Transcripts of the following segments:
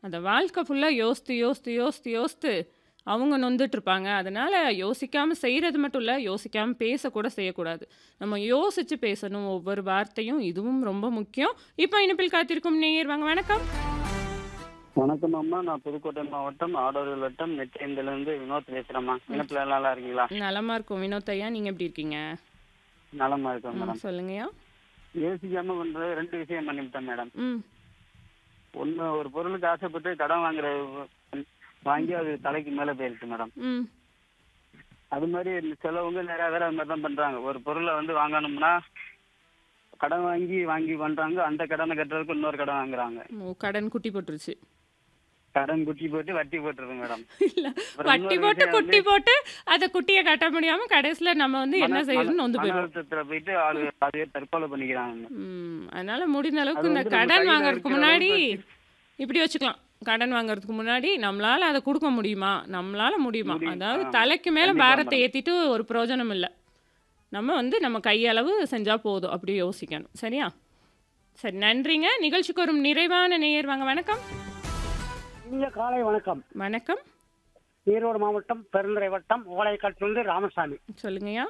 அந்த வாழ்க்கை ஃபுல்லா யோசித்து, யோசித்து, யோசித்து, யோசித்து அவங்க நொந்துட்டு இருப்பாங்க. அதனால யோசிக்காம செய்றது மட்டும் இல்ல, யோசிக்காம பேசக்கூட செய்யக்கூடாது. நம்ம யோசிச்சு பேசணும் ஒவ்வொரு வார்த்தையும். இதுவும் ரொம்ப முக்கியம். இப்போ இணைப்பில் காத்திருக்கும் நேயர் வாங்க வணக்கம். வணக்கம் அம்மா நான் புதுக்கோட்டை மாவட்டம் ஆடோர் வட்டம் நெட்டேந்திலிருந்து வினோத் பேசுறேம்மா இணைப்புல எல்லாம் நல்லா இருக்கீங்களா நலமா இருக்கும் வினோத் ஐயா. நீங்க எப்படி இருக்கீங்க? நலமா இருக்கேன் ம், மேடம் சொல்லுங்கய்யா. யோசிக்காம பண்றது ரெண்டு விஷயம் பண்ணிவிட்டேன் மேடம் ம். ஒண்ணு ஒரு பொருளுக்கு ஆசைப்பட்டு கடன் வாங்குற வாங்கி அது தலைக்கு மேல போயிருச்சு மேடம் ம். அது மாதிரி சிலவங்க நிறைய பேர் அது மாதிரி தான் பண்றாங்க ஒரு பொருளை வந்து வாங்கணும்னா கடன் வாங்கி வாங்கி பண்றாங்க அந்த கடனை கட்டுறதுக்கு இன்னொரு கடன் வாங்குறாங்க ஓ, கடன் குட்டி போட்டுருச்சு. கடன் குட்டி போட்டு வட்டி போட்டுருது மேடம் இல்ல அப்புறம் வட்டி இன்னொரு போட்டு விஷயம் குட்டி போட்டு அத குட்டிய கட்ட முடியாம கடைசில நம்ம வந்து என்ன மன- செய்யறதுன்னு மன- நொந்து மன போயிடும். அழுத்தத்துல போயிட்டு ஆளு அதுவே தற்கொலை பண்ணிக்கிறாங்க ம். அதனால முடிந்த அளவுக்கு அது இந்த வந்து நம்ம கடன் கையில வாங்குறதுக்கு இருக்கிற முன்னாடி அளவுக்கு இப்படி வச்சுக்கலாம். கடன் வாங்குறதுக்கு முன்னாடி நம்மளால அதை கொடுக்க முடியுமா? நம்மளால முடியுமா? முடியும். அதாவது ஆ, தலைக்கு மேல கண்டிப்பா பாரத்தை மேடம். ஏத்திட்டு ஒரு பிரயோஜனம் இல்ல. நம்ம வந்து நம்ம கையளவு செஞ்சா போதும். அப்படி யோசிக்கணும். சரியா? சரி நன்றிங்க. நிகழ்ச்சிக்கு ஒரு நிறைவான நேயர் வாங்க வணக்கம். இனிய காலை வணக்கம் வணக்கம். ஈரோடு மாவட்டம் பெருந்துறை வட்டம் ஓலைக்காட்டிலிருந்து ராமசாமி சொல்லுங்கய்யா.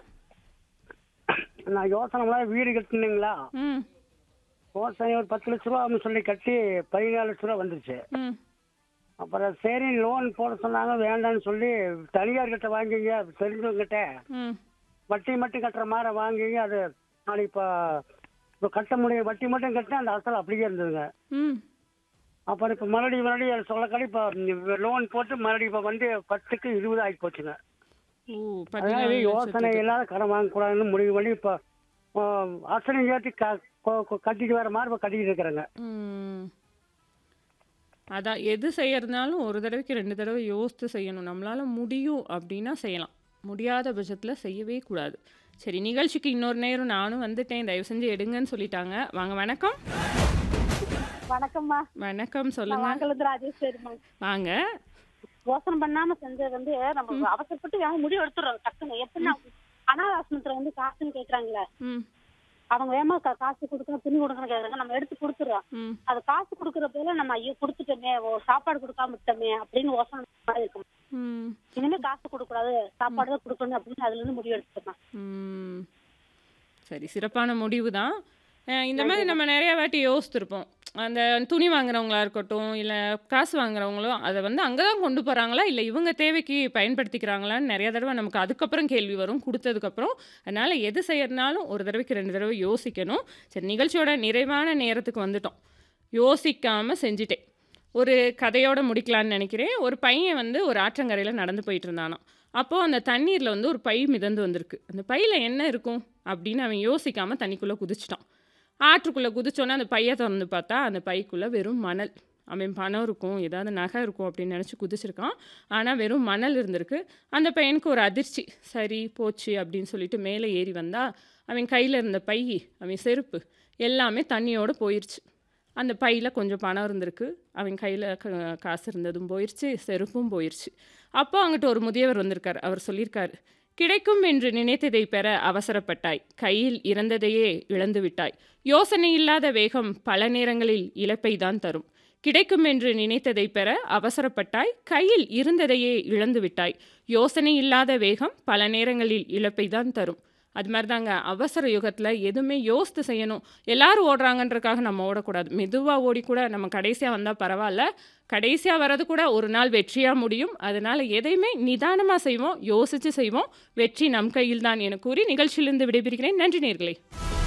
நான் யோசனை வீடு கட்டினீங்களா ம். யோசனை ஒரு பத்து லட்ச ரூபான்னு சொல்லி கட்டி பதினாலு லட்ச ரூபா வந்துருச்சு ம். அப்புறம் சரி லோன் போட சொன்னாங்க வேண்டாம்னு சொல்லி தனியார் கிட்ட வாங்கிங்க தெரிஞ்சவங்க கிட்ட ம். வட்டி மட்டும் கட்டுற மாதிரி வாங்கிங்க அது நாளைக்கு இப்போ இப்போ கட்ட முடியும் வட்டி மட்டும் கட்டினா அந்த அசல் அப்படியே இருந்ததுங்க ம். அப்புறம் இப்போ மறுபடியும் மறுபடியும் சொல்லக்கடி இப்போ லோன் போட்டு மறுபடியும் இப்போ வந்து பத்துக்கு இருபது ஆகி போச்சுங்க ஓ, அதாவது 14 யோசனை லட்சத்துக்கு. இல்லாத கடன் வாங்கக்கூடாதுன்னு முடிவு பண்ணி இப்போ அசலையும் சேர்த்து க- கொ- கொ- கட்டிட்டு வர மாதிரி இப்போ கட்டிட்டு இருக்கிறேங்க ம். அதான் எது செய்யறதுனாலும் ஒரு தடவைக்கு ரெண்டு தடவை யோசித்து செய்யணும். நம்மளால முடியும் அப்படின்னா செய்யலாம். முடியாத பட்சத்தில் செய்யவே கூடாது. சரி நிகழ்ச்சிக்கு இன்னொரு நேரம் நானும் வந்துட்டேன். தயவு செஞ்சு எடுங்கன்னு சொல்லிட்டாங்க. வாங்க வணக்கம். வணக்கம்மா வணக்கம் நான் சொல்லுங்க. வாங்கலேருந்து ராஜேஸ்வரிம்மா வாங்க. யோசனை பண்ணாம செஞ்சது வந்து நம்ம அவசரப்பட்டு யாரும் முடிவு எடுத்துடுறோம் டக்குன்னு எப்படின்னா அனாதாசனத்துல வந்து காசுன்னு கேக்குறாங்களே ம். அவங்க வேமா கா- காசு கொடுக்கணும் துணி கொடுக்கணும் கேக்குறாங்க நம்ம எடுத்து கொடுத்துறோம் ம். அது காசு கொடுக்கற போல நம்ம ஐயோ கொடுத்துட்டோமே ஓ, சாப்பாடு கொடுக்காம விட்டோமே அப்படின்னு யோசனை மாதிரி இருக்கும் ம். இனிமே காசு கொடுக்க கூடாது சாப்பாடு தான் கொடுக்கணும் அப்படின்னு அதுல இருந்து முடிவு எடுத்துக்கலாம் ம். சரி சிறப்பான முடிவு தான் இந்த மாதிரி நம்ம நிறைய வாட்டி யோசித்திருப்போம் அந்த துணி வாங்குறவங்களா இருக்கட்டும் இல்லை காசு வாங்குறவங்களும் அதை வந்து அங்கே தான் கொண்டு போகிறாங்களா இல்லை இவங்க தேவைக்கு பயன்படுத்திக்கிறாங்களான்னு நிறைய தடவை நமக்கு அதுக்கப்புறம் கேள்வி வரும் கொடுத்ததுக்கப்புறம் அதனால் எது செய்யறதுனாலும் ஒரு தடவைக்கு ரெண்டு தடவை யோசிக்கணும் சரி நிகழ்ச்சியோட நிறைவான நேரத்துக்கு வந்துட்டோம் யோசிக்காமல் செஞ்சிட்டேன் ஒரு கதையோட முடிக்கலான்னு நினைக்கிறேன் ஒரு பையன் வந்து ஒரு ஆற்றங்கரையில் நடந்து போயிட்டு இருந்தானாம் அப்போது அந்த தண்ணீரில் வந்து ஒரு பை மிதந்து வந்திருக்கு அந்த பையில் என்ன இருக்கும் அப்படின்னு அவன் யோசிக்காமல் தண்ணிக்குள்ளே குதிச்சிட்டான் ஆற்றுக்குள்ளே குதிச்சோன்னே அந்த பையை திறந்து பார்த்தா அந்த பைக்குள்ளே வெறும் மணல் அவன் பணம் இருக்கும் ஏதாவது நகை இருக்கும் அப்படின்னு நினச்சி குதிச்சிருக்கான் ஆனால் வெறும் மணல் இருந்திருக்கு அந்த பையனுக்கு ஒரு அதிர்ச்சி சரி போச்சு அப்படின்னு சொல்லிட்டு மேலே ஏறி வந்தா அவன் கையில் இருந்த பை அவன் செருப்பு எல்லாமே தண்ணியோடு போயிடுச்சு அந்த பையில் கொஞ்சம் பணம் இருந்திருக்கு அவன் கையில் காசு இருந்ததும் போயிடுச்சு செருப்பும் போயிடுச்சு அப்போ அங்கிட்ட ஒரு முதியவர் வந்திருக்கார் அவர் சொல்லியிருக்காரு கிடைக்கும் என்று நினைத்ததை பெற அவசரப்பட்டாய் கையில் இறந்ததையே இழந்து விட்டாய் யோசனை இல்லாத வேகம் பல நேரங்களில் இழப்பை தான் தரும் கிடைக்கும் என்று நினைத்ததை பெற அவசரப்பட்டாய் கையில் இருந்ததையே இழந்து விட்டாய் யோசனை இல்லாத வேகம் பல நேரங்களில் இழப்பை தான் தரும் அது மாதிரி தாங்க அவசர யுகத்தில் எதுவுமே யோசித்து செய்யணும் எல்லாரும் ஓடுறாங்கன்றக்காக நம்ம ஓடக்கூடாது மெதுவாக ஓடி கூட நம்ம கடைசியாக வந்தால் பரவாயில்ல கடைசியாக வர்றது கூட ஒரு நாள் வெற்றியாக முடியும் அதனால் எதையுமே நிதானமாக செய்வோம் யோசித்து செய்வோம் வெற்றி நம் கையில் தான் என கூறி நிகழ்ச்சியிலிருந்து விடைபெறுகிறேன் நன்றி நேர்களே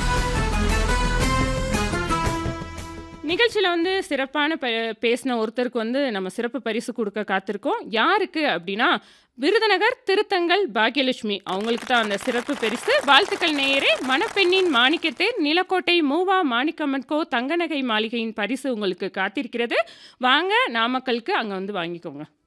நிகழ்ச்சியில் வந்து சிறப்பான ப பேசின ஒருத்தருக்கு வந்து நம்ம சிறப்பு பரிசு கொடுக்க காத்திருக்கோம் யாருக்கு அப்படின்னா விருதுநகர் திருத்தங்கல் பாக்யலட்சுமி அவங்களுக்கு தான் அந்த சிறப்பு பரிசு வாழ்த்துக்கள் நேயரே மணப்பெண்ணின் மாணிக்கத்தேர் நிலக்கோட்டை மூவா மாணிக்கம்மன் கோ தங்கநகை மாளிகையின் பரிசு உங்களுக்கு காத்திருக்கிறது வாங்க நாமக்கலுக்கு அங்கே வந்து வாங்கிக்கோங்க